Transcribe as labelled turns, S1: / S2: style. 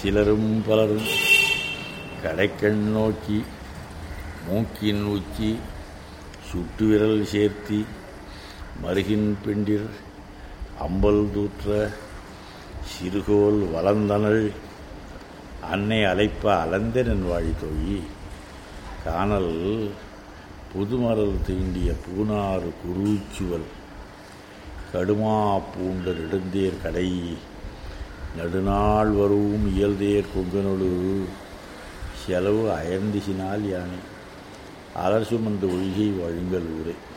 S1: சிலரும் பலரும் கடைக்கண் நோக்கி மூக்கின் உச்சி சுட்டு விரல் சேர்த்தி மருகின் பெண்டிர் அம்பல் தூற்ற சிறுகோல் வளர்ந்தனள் அன்னை அழைப்ப அலந்தனன் வாழி தோழி காணல் புதுமரல் தீண்டிய பூனாறு குருச்சுவல் கடுமா பூண்ட நெடுந்தேர் கடை நெடுநாள் வரவும் இயல்தேர் கொங்கனொடு செலவு அயர்ந்திசினால் யானை அலர் சுமந்து ஒழிகை வழுங்கல் ஊரே